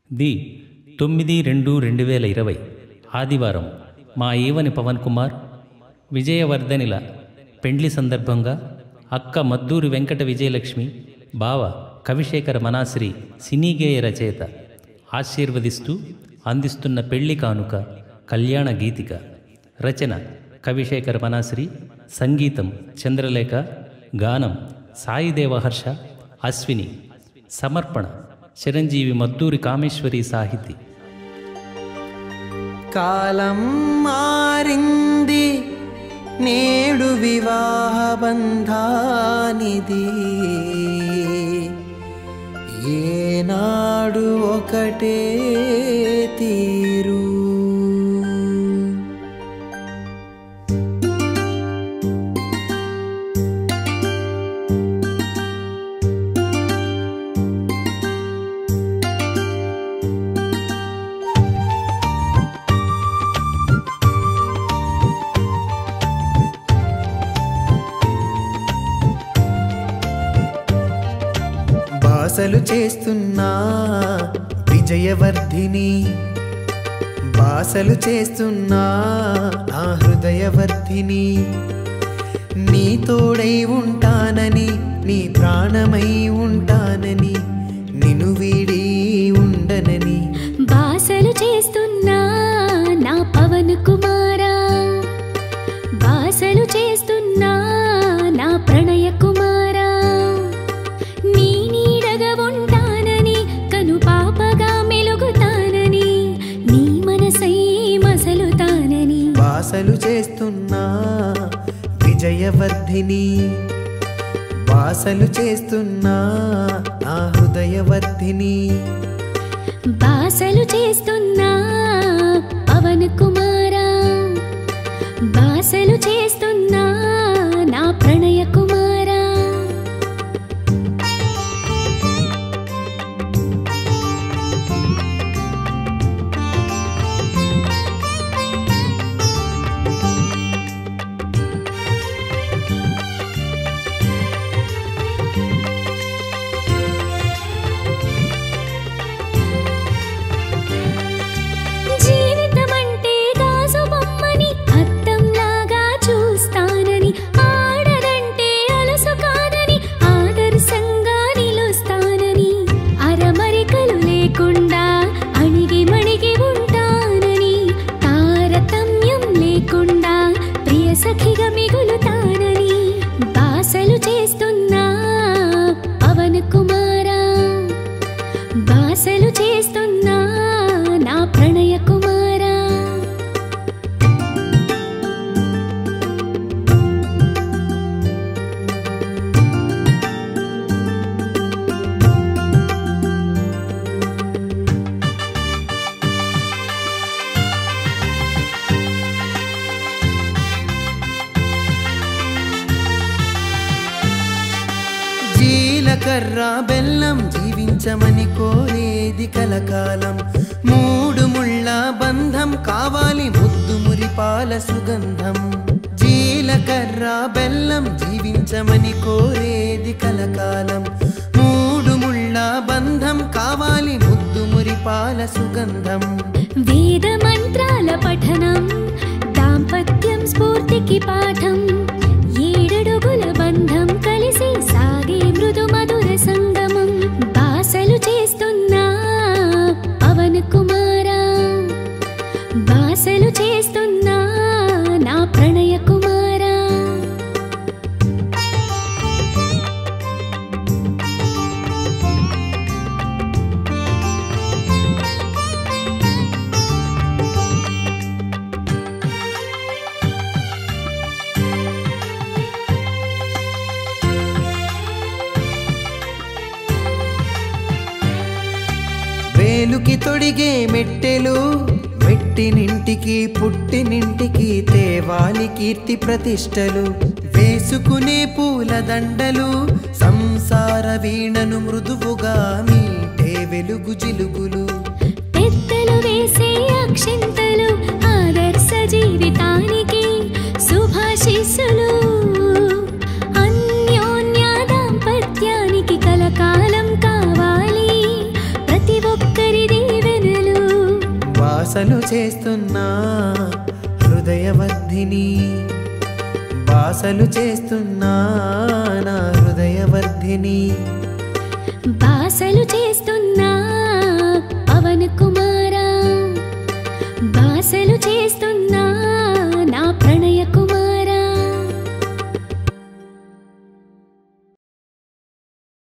the తొమ్మిది రెండు రెండు వేల ఇరవై ఆదివారం మా ఈవని పవన్ కుమార్ విజయవర్ధనిల పెండ్లి సందర్భంగా అక్క మద్దూరి వెంకట విజయలక్ష్మి బావ కవిశేఖర మనాశ్రీ సినీ గేయ రచయిత ఆశీర్వదిస్తూ అందిస్తున్న పెళ్లి కానుక కళ్యాణ గీతిక రచన కవిశేఖర మనాశ్రీ సంగీతం చంద్రలేఖ గానం సాయిదేవ హర్ష అశ్విని సమర్పణ చిరంజీవి మద్దూరి కామేశ్వరి సాహితీ కాలం మారింది నేడు వివాహ బంధానిది ఏనాడు ఒకటే తీరు బాసలు చేస్తున్నా విజయవర్ధిని బాసలు చేస్తున్నా నా హృదయవర్ధిని నీ తోడై ఉంటానని నీ ప్రాణమై ఉంటానని నిన్ను వీడి ఉండనని బాసలు చేస్తున్నా నా పవన్ కుమారా బాసలు చేస్తున్నా నా ప్రణయ కుమారా నీ నీడగా ఉంటానని కను పాపగా మెలుగుతానని నీ మనసై మసలుతానని బాసలు చేస్తున్నా విజయవర్ధిని బాసలు చేస్తున్నా నా హృదయవర్ధిని బాసలు చేస్తున్నా పవన్ కుమారా బాసలు చేస్తున్నా నా ప్రణయ కుమారా జీవితమంటే గాజు బొమ్మని అద్దంలాగా చూస్తానని ఆడదంటే అలసు కాదని ఆదర్శంగా నిలుస్తానని అరమరికలు లేకుండా అణిగి మణిగి ఉంటానని తారతమ్యం లేకుండా ప్రియ సఖిగా మిగులుతానని బాసలు చేస్తున్నా పవన్ కుమారా బాసలు చేస్తున్నా నా ప్రణయ కుమారా జీలకర్ర బెల్లం జీవించమని కోరేది కలకాలం మూడు ముళ్ళ బంధం కావాలి ముద్దు మురిపాల సుగంధం జీలకర్ర బెల్లం జీవించమని కోరేది కలకాలం మూడు ముళ్ళ బంధం కావాలి ముద్దు మురిపాల సుగంధం వేద మంత్రాల పఠనం దాంపత్యం స్ఫూర్తికి పాఠం ఏడడుగుల బంధం కలిసి సాగే మృదు మధుర సంగమం బాసలు చేస్తున్నా పవన్ కుమారా బాసలు చేస్తున్నా నా ప్రణయ కుమారా వేలుకి తొడిగే మెట్టెలు మెట్టినింటికి పుట్టినింటికి తేవాలి కీర్తి ప్రతిష్టలు వేసుకునే పూల దండలు సంసార వీణను మృదువుగా మీటే వెలుగు జిలుగులు పెద్దలు వేసే అక్షింతలు ఆదర్శ జీవితానికి శుభాశీస్సులు అన్యోన్య దాంపత్యానికి కలకాలం కావాలి ప్రతి ఒక్కరిది బాసలు చేస్తున్నా హృదయవర్ధిని బాసలు చేస్తున్నా నా హృదయవర్ధిని బాసలు